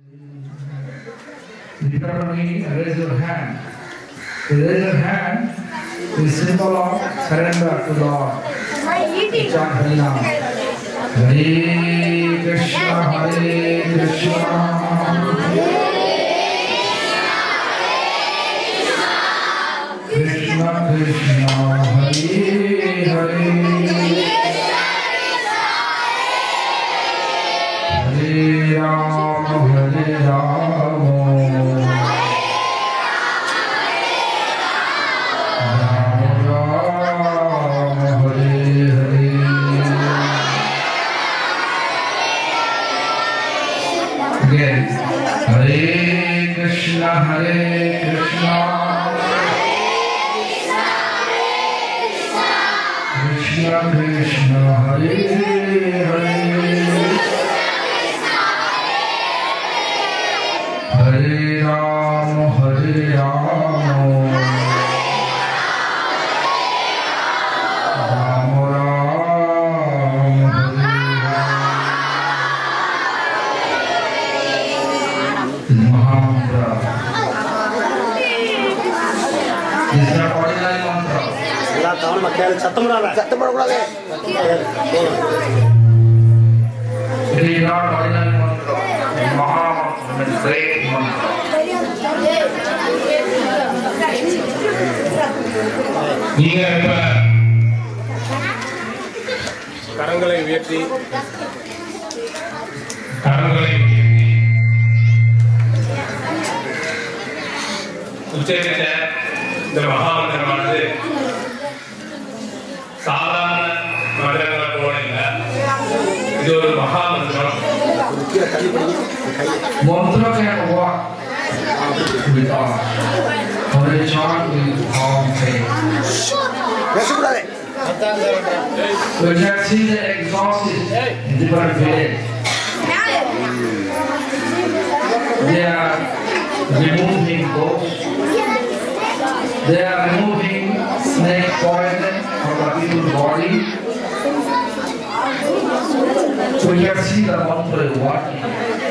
In front of me, raise your hand. You raise your hand is symbol of surrender to Lord. Chant Harinam. Hare Krishna, Hare Krishna. Krishna Krishna, Hare Hare. Hare Ram, Hare Ram. Ram Ram, Hare Hare. Again, Hare Krishna, Hare Krishna. Krishna Krishna, Hare Hare. Hare Ram, Hare Ram. Ram Ram, Hare Hare. Mahamantra. This is our ordinary mantra. எல்லாம் கவனமா கேளு சத்தம் சத்தம் போடக்கூடாது It is not ordinary mantra. It is Mahamantra, means great mantra. நீங்க இப்ப கரங்களை உயர்த்தி கரங்களை உச்சரித்த இந்த மகாமந்திரமானது சாதாரண மந்திரங்களை போல இல்லை இது ஒரு மகாமந்திரம் கீழே தள்ளி படிங்க கை Mantra can work with us. But a chant with all faith. பேசக்கூடாது We can see the exorcists in different villages. They are removing ghosts. They are removing snake poison from the people's body. So we can see the mantra working.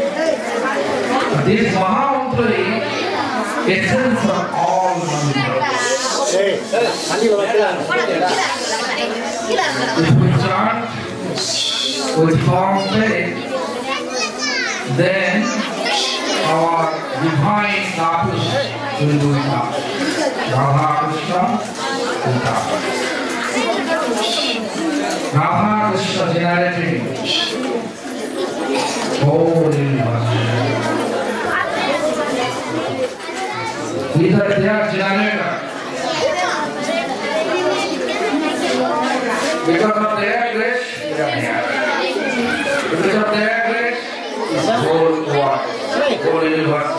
This Mahamantra is essence of all mantras. ஏய் தண்ணியில் வைக்கலாம் If we chant with firm faith, then our divine status will be with us. Radha Krishna with us. Radha Krishna generating whole universe. Either they are generator Because of their grace, we are here. Because of their grace, the whole world, whole universe.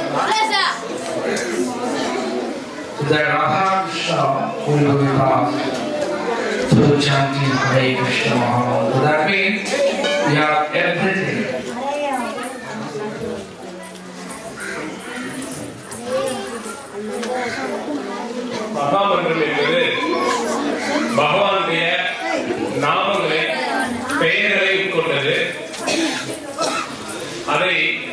The Radha Krishna will be with us through chanting Hare Krishna Mahamantra. That means we have everything. மகாமந்திரம் என்பது பகவானுடைய நாமங்களை பெயர்களை கொண்டது அதை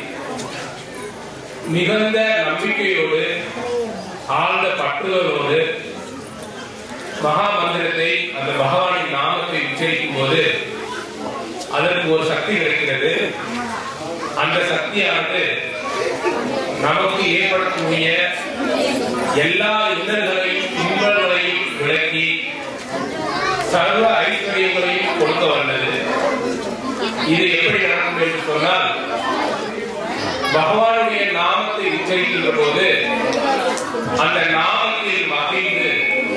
மிகுந்த நம்பிக்கையோடு ஆழ்ந்த பற்றுதலோடு மகாமந்திரத்தை அந்த பகவானின் நாமத்தை உச்சரிக்கும் போது அதற்கு ஒரு சக்தி கிடைக்கிறது அந்த சக்தியானது நமக்கு ஏற்படக்கூடிய எல்லா இன்னல்களையும் துன்பங்களையும் விலக்கி சர்வ ஐஸ்வர்யங்களையும் கொடுக்க வல்லது இது எப்படி நடக்கும் என்று சொன்னால் பகவானுடைய நாமத்தை உச்சரிக்கின்ற போது அந்த நாமத்தில் மகிழ்ந்து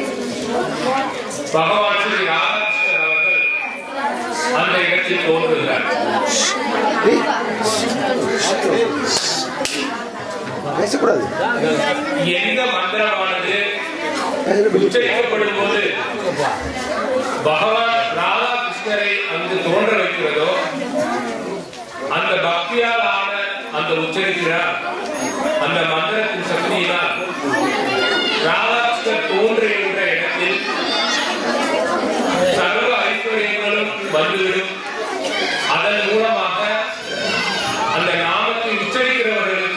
பகவான் ஸ்ரீ ராதாகிருஷ்ணன் அவர்கள் அந்த இடத்தில் தோன்றுகிறார் பேசக்கூடாது எந்த மந்திரமானது பேசுறது வெளியே உச்சரிக்கப்படும் போது பகவான் ராதாகிருஷ்ணரை அங்கு தோன்ற வைக்கிறதோ அந்த பக்தியால் ஆன அந்த உச்சரிக்கிறார் அந்த மந்திரத்தின் சக்தியினால் ராதாகிருஷ்ணர் தோன்றுகின்ற இடத்தில் சர்வ ஐஸ்வர்யங்களும் வந்துவிடும் அதன் மூலமாக அந்த நாமத்தை உச்சரிக்கிறவர்களுக்கு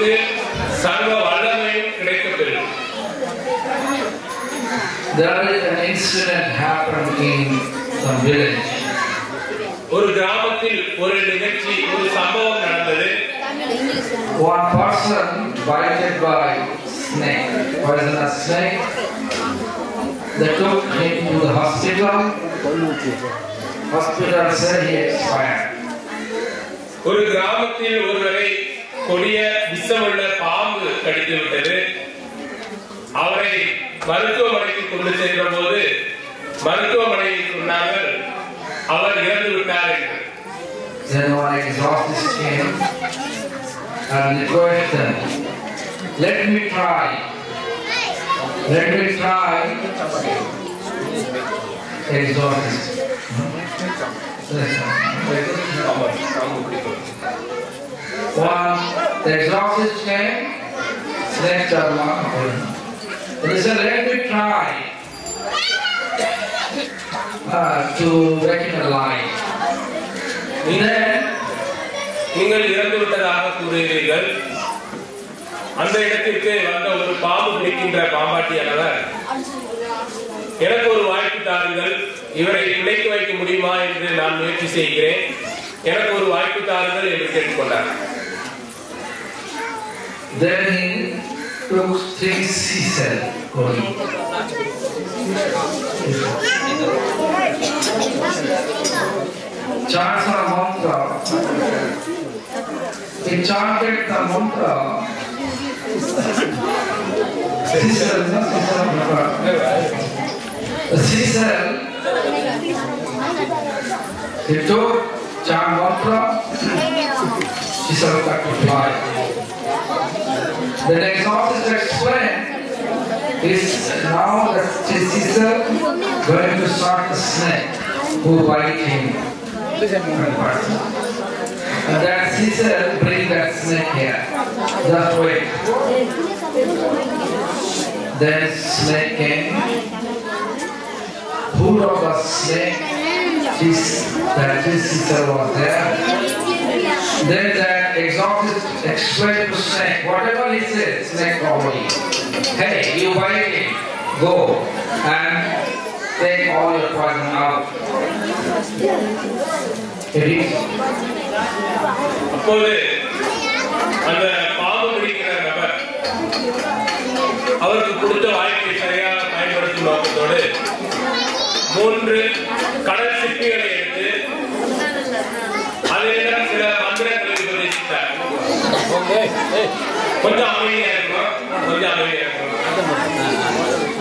there is an incident happened in some village. ஒரு கிராமத்தில் ஒரு நிகழ்ச்சி ஒரு சம்பவம் நடந்தது One person bited by snake, poisonous snake. They took him to the hospital. Hospital said he expired. ஒரு கிராமத்தில் ஒருவரை கொடிய விஷமுள்ள பாம்பு கடித்து விட்டது அவரை மருத்துவமனைக்கு கொண்டு சென்ற போது மருத்துவமனையில் சொன்னார்கள் அவர் இறந்து விட்டார் என்று Then one exorcist came and requested them, let me try. Let me try. Exorcist. One, the exorcist came, snakes are one. He said, let me try uh, to reckon a lie. Then நீங்கள் இறந்து விட்டதாக கூறுகிறீர்கள் அந்த இடத்திற்கு வந்த ஒரு பாம்பு பிடிக்கின்ற பாம்பாட்டியானவர் எனக்கு ஒரு வாய்ப்பு தாருங்கள் இவரை பிழைக்க வைக்க முடியுமா என்று நான் முயற்சி செய்கிறேன் எனக்கு ஒரு வாய்ப்பு தாருங்கள் என்று கேட்டுக்கொண்டார் Then he took three cell holy. Chants a mantra. He chanted the mantra. Cecil, not Cecil, mantra. Cecil, he took chant mantra. Cecil got to fly. The exorcist explained is now that Caesar going to start the snake who bite him. And that Caesar bring that snake here. Just wait. Then snake came. Who of the snake? This, that this Caesar was there. Then that exorcist explained to snake, whatever he said, snake already. Hey, you bite him, go and take all your poison out. It is. அப்போது அந்த பாம்பு பிடிக்கிற நபர் அவருக்கு கொடுத்த வாய்ப்பை சரியாக பயன்படுத்தும் நோக்கத்தோடு மூன்று கடல் சிப்பிகளை எடுத்து அதிலிடம் சில மந்திரங்களை உபதேசித்தார் கொஞ்சம் அமைதியா இருக்கும் கொஞ்சம் அமைதியா இருக்கும்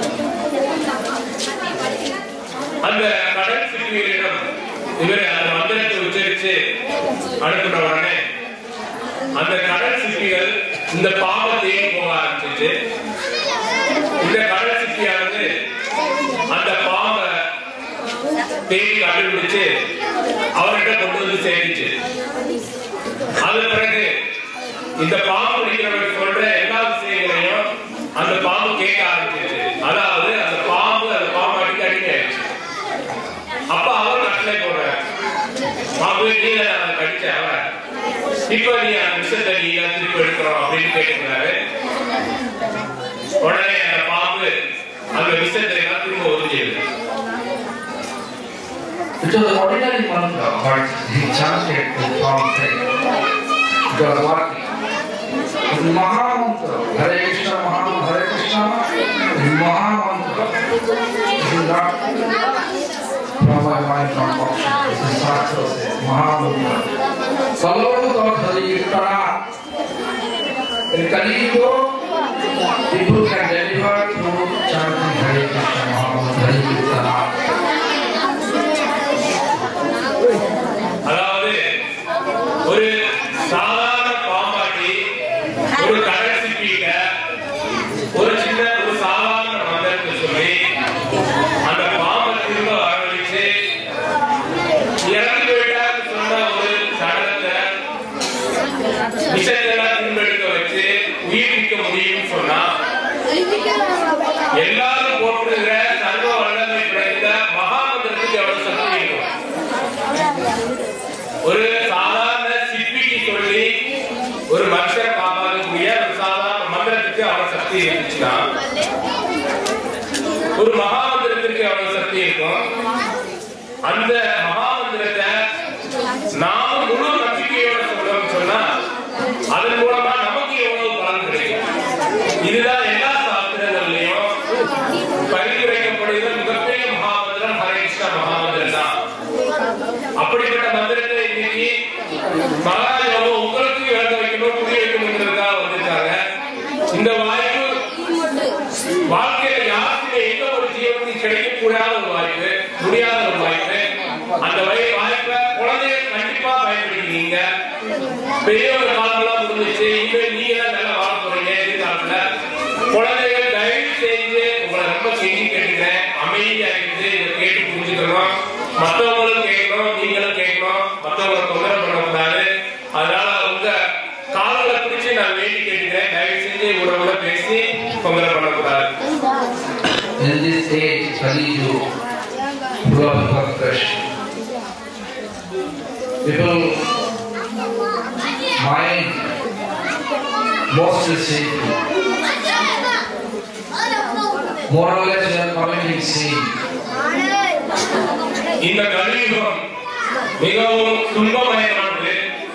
அந்த கடல் சிப்பிகளிடம் இவர் அந்த மந்திரத்தை உச்சரித்து அனுப்பின உடனே அந்த கடல் சிப்பிகள் இந்த பாவத்தையே போக ஆரம்பிச்சிச்சு இந்த கடல் சிப்பியானது அந்த பாம்பை தேடி கண்டுபிடிச்சு அவர்கிட்ட கொண்டு வந்து சேர்த்துச்சு அது பிறகு இந்த பாம்பு பிடிக்கிறவர் சொல்ற எல்லா விஷயங்களையும் அந்த பாம்பு கேட்க ஆரம்பிச்சிச்சு அதாவது அந்த பாம்பு அந்த பாம்பு அடிக்க அடிக்க ஆயிடுச்சு அப்ப அவர் கட்டளை போடுறார் பாம்பு நீ அதை கடிச்ச அவன் இப்ப நீ அந்த விஷயத்தை நீ தான் திருப்பி எடுக்கிறோம் அப்படின்னு கேட்டுக்கிறாரு உடனே அந்த பாம்பு அந்த விஷயத்தை எல்லாம் திரும்ப ஒதுக்கிடுது It was ordinary mantra, but he chanted the palm thing. It was working. It was Mahamantra. Hare Krishna, Mahamantra, Hare Krishna. It is Mahamantra. This is not from my mind, from Moksha. This is Shastra says, Mahamantra. Follow the Hari Kirtana. In Kali Yuga, people can deliver through chanting Hare Krishna, Mahamantra, Hari Kirtana. அதாவது ஒரு சாதாரண பாம்பாட்டி ஒரு கடல் சிப்பியில ஒரு சின்ன ஒரு சாதாரண மந்திரத்தை சொல்லி அந்த பாம்பை திரும்ப வரவழைச்சு இறந்து போயிட்டான்னு சொன்ன ஒரு சடலத்தை விஷயத்தெல்லாம் திரும்ப எடுக்க வச்சு உயிர்ப்பிக்க முடியும்னு சொன்னா எல்லாரும் போட்டுகிற சர்வ வல்லமை படைத்த மகாமந்திரத்துக்கு எவ்வளவு சக்தி இருக்கும் ஒரு சாதாரண சிற்பிக்கு சொல்லி ஒரு மனுஷரை காப்பாற்றக்கூடிய ஒரு சாதாரண மந்திரத்துக்கு அவன் சக்தி இருந்துச்சுன்னா ஒரு மகாமந்திரத்திற்கு அவ்வளவு சக்தி இருக்கும் அந்த மகாமந்திரத்தை நாம முழு நம்பிக்கையோட சொல்றோம்னு சொன்னா அதன் மூலமா நமக்கு எவ்வளவு பலன் கிடைக்கும் இதுதான் எல்லா சாஸ்திரங்கள்லயும் பரிந்துரைக்கப்படுகிற மிகப்பெரிய மகாமந்திரம் ஹரே கிருஷ்ணா மகாமந்திரம் தான் அப்படிப்பட்ட மந்திரத்தை இன்னைக்கு மகாராஜாவும் உங்களுக்கு விளங்க வைக்கணும் புரிய வைக்கணுங்கிறதுக்காக வந்திருக்காங்க இந்த வாய்ப்பு வாழ்க்கையில யாருக்குமே எந்த ஒரு ஜீவனுக்கு கிடைக்கக்கூடாத ஒரு வாய்ப்பு முடியாத ஒரு வாய்ப்பு அந்த வய- வாய்ப்பை குழந்தைகள் கண்டிப்பா பயன்படுத்திக்கிறீங்க பெரியவங்க காலமெல்லாம் முடிஞ்சிச்சு இனிமே நீங்க தான் நல்லா வாழ போறீங்க எதிர்காலத்துல குழந்தைகள் தயவு செஞ்சு உங்களை ரொம்ப கெஞ்சி கேட்டுக்கிறேன் அமைதியா இருந்து இதை கேட்டு புரிஞ்சுக்கணும் மத்தவங்களும் கேட்கணும் நீங்களும் கேட்கணும் மத்தவங்களை தொந்தரவு பண்ணக்கூடாது அதனால உங்க கால்களை பிடிச்சு நான் வேண்டி கேட்டுக்கிறேன் தயவு செஞ்சு உறவுல பேசி தொந்தரவு பண்ணக்கூடாது In this age, Kali Yuga, full of frustration. People mind mostly sinful. More or less, they are committing sin. இந்த கலியுகம் மிகவும் துன்பமயமானது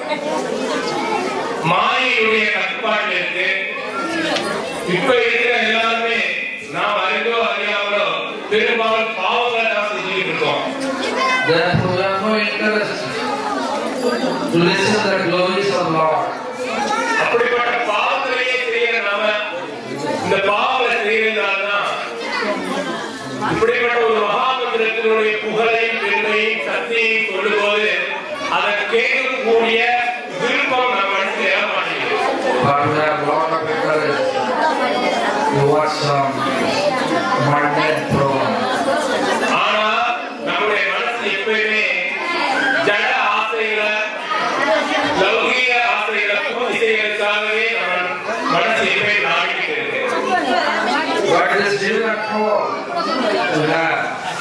மாயையுடைய கட்டுப்பாட்டில் இருக்கு இப்ப இருக்கிற எல்லாருமே நாம் அறிந்தோ அறியாமலோ பெரும்பாலும் பாவங்களை தான் செஞ்சுட்டு இருக்கோம் Therefore, we have no interest to listen to the glories of Lord. அப்படிப்பட்ட பாவங்களையே செய்யற நாம இந்த பாவங்களை செய்யறதுனால தான் இப்படிப்பட்ட ஒரு மகாமந்திரத்தினுடைய புகழையும் பெருமையும் சக்தியையும் சொல்லும்போது அதை கேட்கக்கூடிய விருப்பம் நம்ம மனசுல ஏற மாட்டேங்குது But we have a lot of interest to watch some mundane program. ஆனா நம்முடைய மனசு எப்பயுமே ஜட ஆசைகளை லௌகீக ஆசைகளை பூர்த்தி செய்வதற்காகவே நம்ம மனசு எப்பயுமே நாடிட்டு இருக்கு But it is still not call to have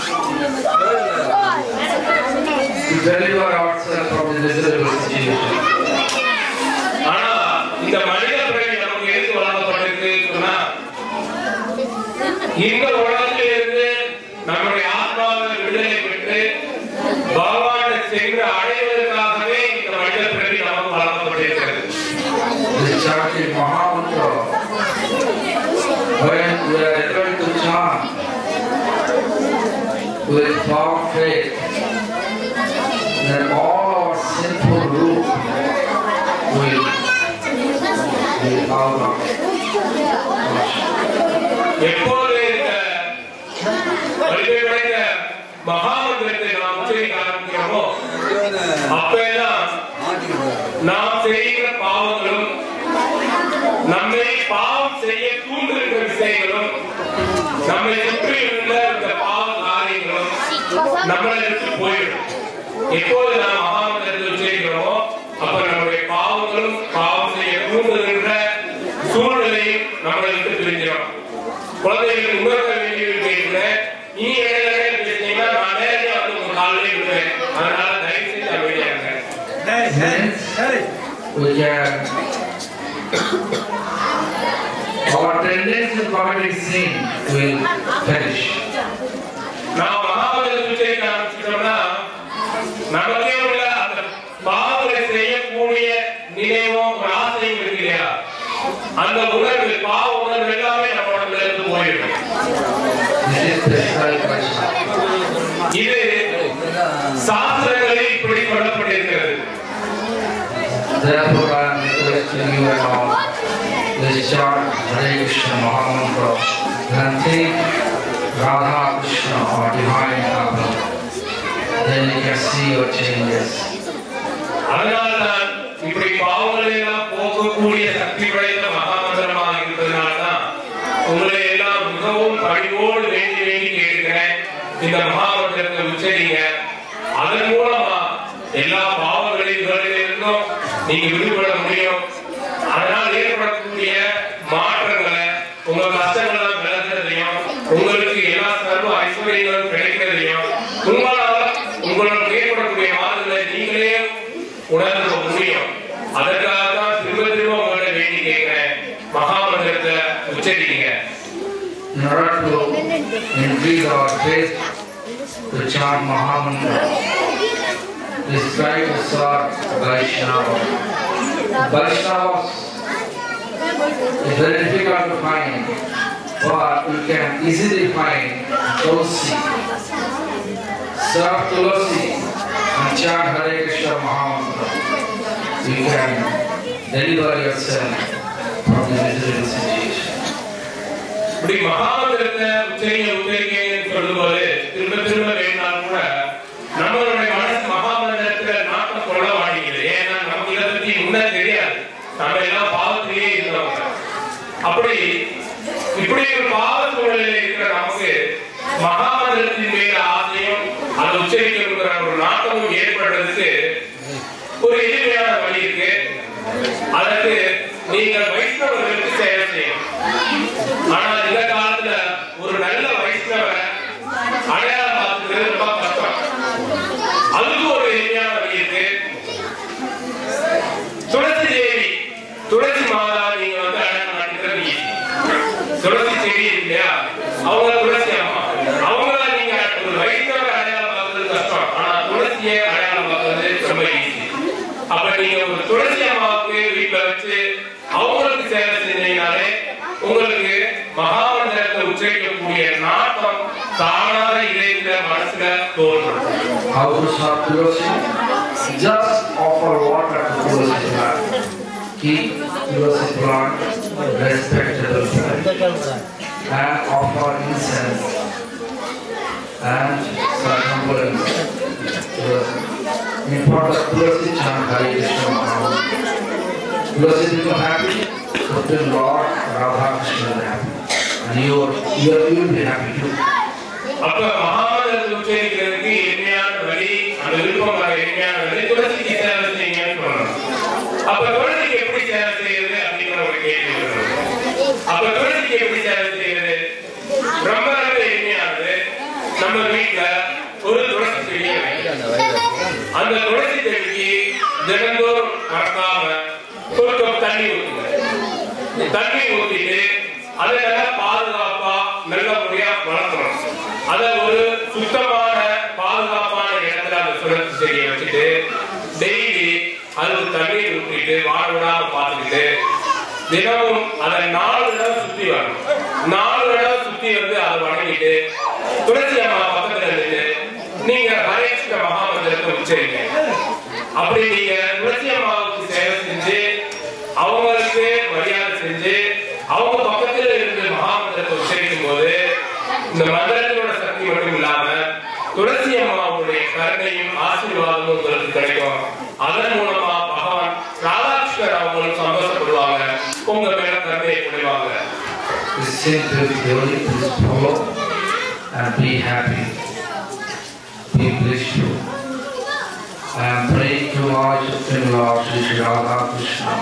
to deliver ourselves from the miserable situation. ஆனா இந்த மனித பிறவி நமக்கு எதுக்கு வழங்கப்பட்டிருக்கு சொன்னா இந்த உலகத்தில் இருந்து நம்முடைய ஆத்மாவை விடுதலை பெற்று பகவானை சென்று அடைவதற்காகவே இந்த மனித பிறவி நமக்கு வழங்கப்பட்டிருக்கிறது This chanting Mahamantra, when we are able to chant with firm faith, then all our sinful root will be out of us. எப்போது இந்த வலிமை படைத்த மகாமந்திரத்தை நாம் உச்சரிக்க ஆரம்பிக்கிறோமோ அப்பெல்லாம் நாம் செய்கிற பாவங்களும் நம்மை பாவம் செய்ய தூண்டுகின்ற விஷயங்களும் நம்மை சுற்றி உள்ள இந்த பாவ காரியங்களும் நம்மளை விட்டு போயிடும் எப்போது நாம் மகாமந்திரத்தை உச்சரிக்கிறோமோ அப்ப நம்முடைய பாவங்களும் பாவம் செய்ய தூண்டுகின்ற சூழ்நிலையும் நம்மளை விட்டு பிரிஞ்சிடும் குழந்தைகளுக்கு உணர்த்த வேண்டியது கேட்கிறேன் நீ இடையில பேசுனீங்கன்னா நான் நேரடியாக வந்து உங்க காலையில விடுவேன் அதனால தயவு செஞ்சு அமைதியா இருங்க Hence, we can, our tendency to committing sin will perish. நாம் மகாபலிபுரம் உச்சரிக்க ஆரம்பிச்சிட்டோம்னா நமக்கே உள்ள அந்த பாவங்களை செய்யக்கூடிய நினைவும் ஒரு ஆசையும் இருக்கு இல்லையா அந்த உணர்வு பாவ உணர்வு எல்லாமே நம்ம உடம்புல இருந்து போயிடும் This is prescribed by Shastra. இது சாஸ்திரங்களில் இப்படி சொல்லப்பட்டிருக்கிறது Therefore, I am requesting you and all, let's chant Hare Krishna Mahamantra and think Radha Krishna or Divine Abba. Then you can see your changes. அதனால்தான் இப்படி பாவங்களை எல்லாம் போக்கக்கூடிய சக்தி படைத்த மகாமந்திரமாக இருப்பதனால்தான் உங்களை எல்லாம் மிகவும் பணிவோடு வேண்டி வேண்டி கேட்கிறேன் இந்த மகாமந்திரத்தை உச்சரிங்க அதன் மூலமா எல்லா பாவங்களில் இருந்தும் நீங்க விடுபட முடியும் அதனால் ஏற்படக்கூடிய மாற்றங்களை உங்க கஷ்டங்களை விளக்குறதையும் உங்களுக்கு எல்லா சர்வ ஐஸ்வர்யங்களும் கிடைக்கிறதையும் உங்களால உங்களுக்கு ஏற்படக்கூடிய மாறுதலை நீங்களே உணர்ந்து முடியும் அதற்காக தான் திரும்ப திரும்ப உங்களை வேண்டி கேட்கிறேன் மகாமந்திரத்தை உச்சரிங்க In order to increase our faith to chant Mahamantra. This tribes are Vaishnava. Vaishnavas is very difficult to find, but you can easily find Tulsi. Serve Tulsi and chant Hare Krishna Mahamantra. You can deliver yourself from the miserable situation. இப்படி மகாமந்திரத்தை உச்சரிக்க உச்சரிக்கன்னு சொல்லும்போது திரும்ப திரும்ப வேணாலும் கூட நம்மளுடைய மனசு மகாமந்திரத்துல நாட்டம் கொள்ள மாட்டேங்குது ஏன்னா நமக்கு இதை பத்தி முன்ன தெரியாது நம்ம எல்லாம் பாவத்திலேயே இருந்தவங்க அப்படி இப்படி ஒரு பாவ சூழலில் இருக்கிற நமக்கு மகாமந்திரத்தின் மீது ஆசையும் அதை உச்சரிக்கிற ஒரு நாட்டமும் ஏற்படுறதுக்கு ஒரு எளிமையான வழி இருக்கு அதற்கு நீங்கள் வைஷ்ணவர்களுக்கு சேவை செய்யணும் ஆனா இந்த காலத்துல ஒரு நல்ல வைஷ்ணவரை அடையாளம் பார்த்துக்கிறது ரொம்ப கஷ்டம் அதுக்கு ஒரு எளிமையான வழி இருக்கு துளசி தேவி துளசி மாதா நீங்க வந்து அடையாளம் காட்டுகிறது easy. துளசி செடி இருக்கு இல்லையா அவங்க துளசி அம்மா அவங்கள நீங்க ஒரு வைஷ்ணவரை அடையாளம் பார்க்கறது கஷ்டம் ஆனா துளசியை அடையாளம் பார்க்கறது ரொம்ப ஈஸி அப்ப நீங்க ஒரு துளசி அம்மாவுக்கு வீட்டுல வச்சு அவங்களுக்கு சேவை செஞ்சீங்கனாலே உங்களுக்கு மகாமந்திரத்தை உச்சரிக்கக்கூடிய நாட்டம் தானாக இதயத்துல மனசுல தோன்றும் How to serve Tulsi? Just offer water to Tulsi plant. Keep Tulsi plant respectable plant. And offer incense and circumference. Tulsi. In front of Tulsi chant Hare Krishna Mahamantra. Tulsi become happy, so then Lord Radha Krishna is happy. And you, you, you will be happy too. அப்ப மகாமந்திரத்தை உச்சரிக்கிறதுக்கு எளிமையான வழி அந்த விருப்பம் வர எளிமையான வழி துளசிக்கு சேவை செய்யுங்கன்னு சொல்லணும் அப்ப துளசிக்கு எப்படி சேவை செய்யறது அப்படிங்கிற ஒரு கேள்வி வரும் அப்ப துளசிக்கு எப்படி சேவை செய்யறது ரொம்ப ரொம்ப எளிமையானது நம்ம வீட்டுல ஒரு துளசி செடியை வைக்கணும் அந்த துளசி செடிக்கு தினந்தோறும் மறக்காம ஒரு கப் தண்ணி ஊற்றுங்க தண்ணி ஊத்திட்டு அதை நல்லா பாதுகாப்பா நல்லபடியா வளர்க்கணும் அதை ஒரு சுத்தமான பாதுகாப்பான இடத்துல அந்த சுழற்சி செடியை வச்சுட்டு டெய்லி அதுக்கு தண்ணீர் ஊற்றிட்டு வாட விடாம பார்த்துக்கிட்டு தினமும் அதை நாலு தடவை சுத்தி வரணும் நாலு தடவை சுத்தி வந்து அதை வணங்கிட்டு துளசி அம்மா பக்கத்துல இருந்துட்டு நீங்க ஹரேஷ்ட மகாமந்திரத்தை உச்சரிங்க அப்படி நீங்க துளசி அம்மாவுக்கு சேவை செஞ்சு அவங்களுக்கு மரியாதை செஞ்சு அவங்க பக்கத்துல இருந்து மகாமந்திரத்தை உச்சரிக்கும் போது இந்த மந்திரத்தினோட சக்தி மட்டும் இல்லாம துளசி அம்மாவுடைய கருணையும் ஆசீர்வாதமும் உங்களுக்கு கிடைக்கும் அதன் மூலமா பகவான் ராதாகிருஷ்ணர் அவங்களும் சந்தோஷப்படுவாங்க உங்க மேல கருணையை புரிவாங்க Be simple, purely, please follow and be happy. Be blissful. I am praying to our Supreme Lord Sri Sri Radha Krishna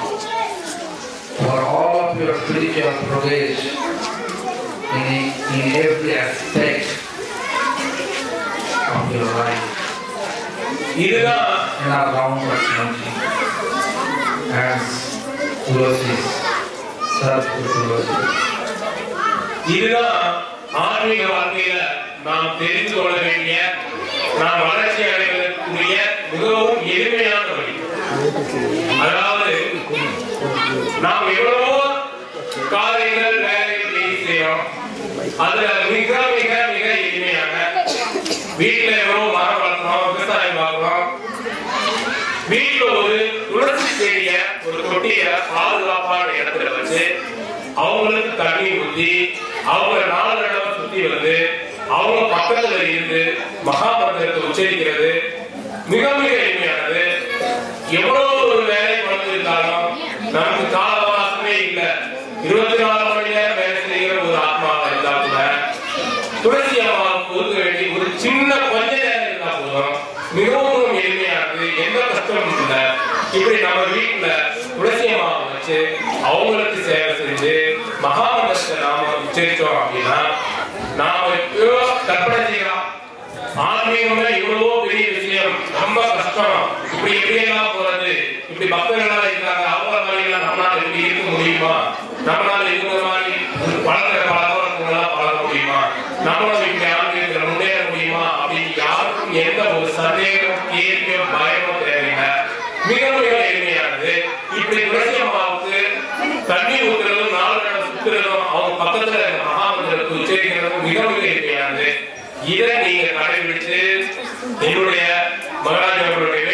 for all of your spiritual progress in, in every aspect of your life இதுதான் in our round of country. As Tulasi, serve to Tulasi. இதுதான் ஆன்மீக வாழ்க்கையில நாம் தெரிந்து கொள்ள வேண்டிய நாம் வளர்ச்சி அடைவதற்குரிய மிகவும் எளிமையான வழி அதாவது நாம் எவ்வளவோ காரியங்கள் வேலைகள் செய்து செய்யறோம் அதுல மிக மிக மிக எளிமையான வீட்டுல எவ்வளவு மரம் வளர்க்கிறோம் விவசாயம் பார்க்கிறோம் வீட்டுல ஒரு துளசி செடிய ஒரு தொட்டிய பாதுகாப்பான இடத்துல வச்சு அவங்களுக்கு தண்ணி ஊத்தி அவங்க நாலு தடவை சுத்தி வந்து அவங்க பக்கத்துல இருந்து மகாமந்திரத்தை உச்சரிக்கிறது மிக மிக எளிமையானது எவ்வளவு ஒரு வேலை குழந்திருந்தாலும் நமக்கு கால அவகாசமே இல்லை இருபத்தி நாலு மணி நேரம் வேலை செய்கிற ஒரு ஆத்மாவா இருந்தா கூட துளசி அம்மாவுக்கு ஒதுக்க வேண்டிய ஒரு சின்ன கொஞ்ச நேரம் இருந்தா போதும் மிகவும் எளிமையானது எந்த கஷ்டமும் இல்லை இப்படி நம்ம வீட்டுல துளசி அம்மாவை வச்சு அவங்களுக்கு சேவை செஞ்சு மகாமந்திரத்தை நாம உச்சரிச்சோம் அப்படின்னா நாம எப்பயோ கற்பனை செய்யலாம் ஆன்மீகம்னா இவ்வளவோ பெரிய விஷயம் ரொம்ப கஷ்டம் இப்படி எப்படி எல்லாம் போறது இப்படி பக்தர்களா இருக்காங்க அவங்க மாதிரி எல்லாம் நம்மளால எப்படி இருக்க முடியுமா நம்மளால இவங்க மாதிரி பழக்கிற பழக்கம் பழக முடியுமா நம்மளும் இப்படி ஆன்மீகத்தில் முன்னேற முடியுமா அப்படின்னு யாருக்கும் எந்த ஒரு சந்தேகம் கேள்வியோ பயமோ தேவையில்லை மிக மிக எளிமையானது இப்படி துளசி அம்மாவுக்கு தண்ணி ஊத்துறதும் நாலு நேரம் சுத்துறதும் அவங்க பக்கத்துல இருக்க மகாமந்திரத்தை உச்சரிக்கிறதும் மிக மிக எளிமையானது இதை நீங்க கடைபிடிச்சு என்னுடைய மகாராஜா அவர்களுடைய